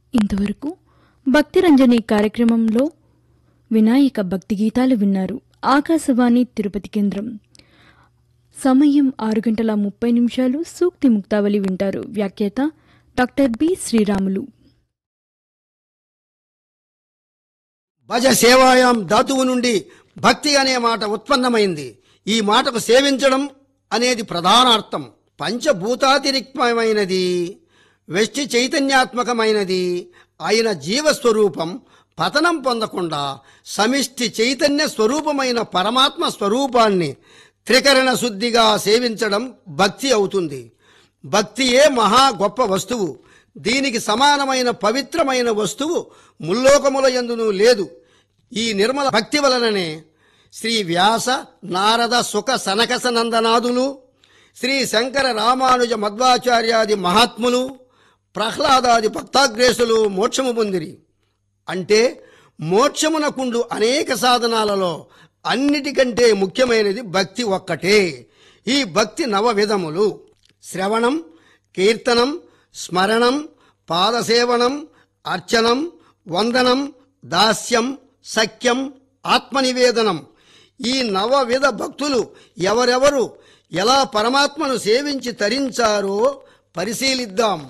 ఇంతవరకు భక్తి రంజని కార్యక్రమంలో వినాయక భక్తి గీతాలు విన్నారు ఆకాశవాణి తిరుపతి కేంద్రం సమయం ఆరు గంటల ముప్పై నిమిషాలు సూక్తి ముక్తావళి వింటారు వ్యాఖ్యాత డాక్టర్ బి శ్రీరాములు భజ సేవాయాం ధాతువు నుండి భక్తి అనే మాట ఉత్పన్నమైంది ఈ మాటకు సేవించడం అనేది ప్రధానార్థం పంచభూతాతిరిక్తమైనది వ్యష్టి చైతన్యాత్మకమైనది అయిన జీవస్వరూపం పతనం పొందకుండా సమిష్టి చైతన్య స్వరూపమైన పరమాత్మ స్వరూపాన్ని త్రికరణ శుద్ధిగా సేవించడం భక్తి అవుతుంది భక్తియే మహా గొప్ప వస్తువు దీనికి సమానమైన పవిత్రమైన వస్తువు ముల్లోకముల యందును లేదు ఈ నిర్మల భక్తి వలననే శ్రీ వ్యాస నారద సుఖ సనకస నందనాదులు శ్రీ శంకర రామానుజ మధ్వాచార్యాది మహాత్ములు ప్రహ్లాదాది భక్తాగ్రేసులు మోక్షము పొందిరి అంటే మోక్షమునకుండు అనేక సాధనాలలో అన్నిటికంటే ముఖ్యమైనది భక్తి ఒక్కటే ఈ భక్తి నవ విధములు శ్రవణం కీర్తనం స్మరణం పాదసేవనం అర్చనం వందనం దాస్యం సఖ్యం ఆత్మనివేదనం ఈ నవవిధ భక్తులు ఎవరెవరు ఎలా పరమాత్మను సేవించి తరించారో పరిశీలిద్దాం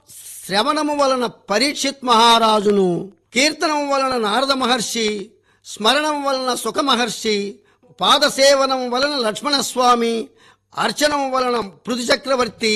శ్రవణము వలన పరీక్షిత్ మహారాజును కీర్తనం వలన నారద మహర్షి స్మరణం వలన సుఖ మహర్షి పాదసేవనం వలన లక్ష్మణస్వామి అర్చనం వలన పృథు చక్రవర్తి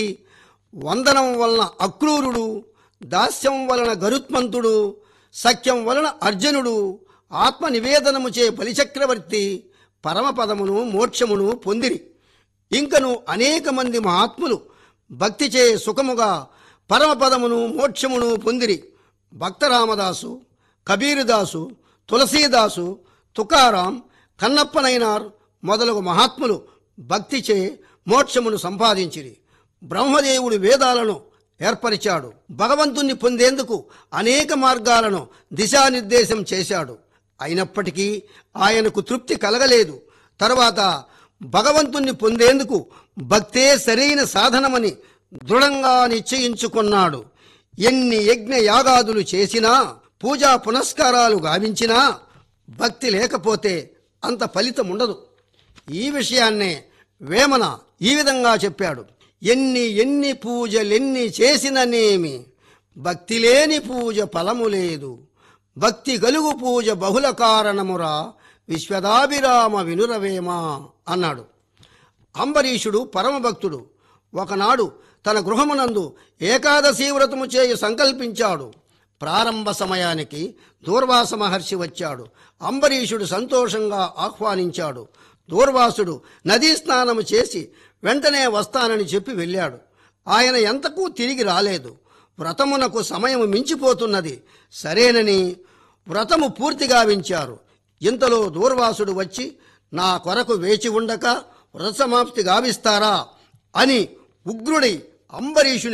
వందనం వలన అక్రూరుడు దాస్యం వలన గరుత్మంతుడు సఖ్యం వలన అర్జునుడు ఆత్మ నివేదనము చే బలిచక్రవర్తి పరమపదమును మోక్షమును పొందిరి ఇంకను అనేక మంది మహాత్ములు భక్తి చే సుఖముగా పరమపదమును మోక్షమును పొందిరి భక్తరామదాసు కబీరుదాసు తులసీదాసు తుకారాం కన్నప్పనైనార్ మొదలగు మహాత్ములు భక్తిచే మోక్షమును సంపాదించిరి బ్రహ్మదేవుడు వేదాలను ఏర్పరిచాడు భగవంతుణ్ణి పొందేందుకు అనేక మార్గాలను దిశానిర్దేశం చేశాడు అయినప్పటికీ ఆయనకు తృప్తి కలగలేదు తరువాత భగవంతుణ్ణి పొందేందుకు భక్తే సరైన సాధనమని దృఢంగా నిశ్చయించుకున్నాడు ఎన్ని యజ్ఞ యాగాదులు చేసినా పూజా పునస్కారాలు గావించినా భక్తి లేకపోతే అంత ఫలితం ఉండదు ఈ విషయాన్నే వేమన ఈ విధంగా చెప్పాడు ఎన్ని ఎన్ని పూజలెన్ని చేసిననేమి భక్తి లేని పూజ ఫలము లేదు భక్తి గలుగు పూజ బహుళ కారణమురా విశ్వదాభిరామ వినురవేమా అన్నాడు అంబరీషుడు పరమభక్తుడు ఒకనాడు తన గృహమునందు ఏకాదశి వ్రతము చేయు సంకల్పించాడు ప్రారంభ సమయానికి దూర్వాస మహర్షి వచ్చాడు అంబరీషుడు సంతోషంగా ఆహ్వానించాడు దూర్వాసుడు నదీ స్నానము చేసి వెంటనే వస్తానని చెప్పి వెళ్ళాడు ఆయన ఎంతకు తిరిగి రాలేదు వ్రతమునకు సమయం మించిపోతున్నది సరేనని వ్రతము పూర్తి గావించారు ఇంతలో దూర్వాసుడు వచ్చి నా కొరకు వేచి ఉండక వ్రత సమాప్తి గావిస్తారా అని ఉగ్రుడై అంబరీషుని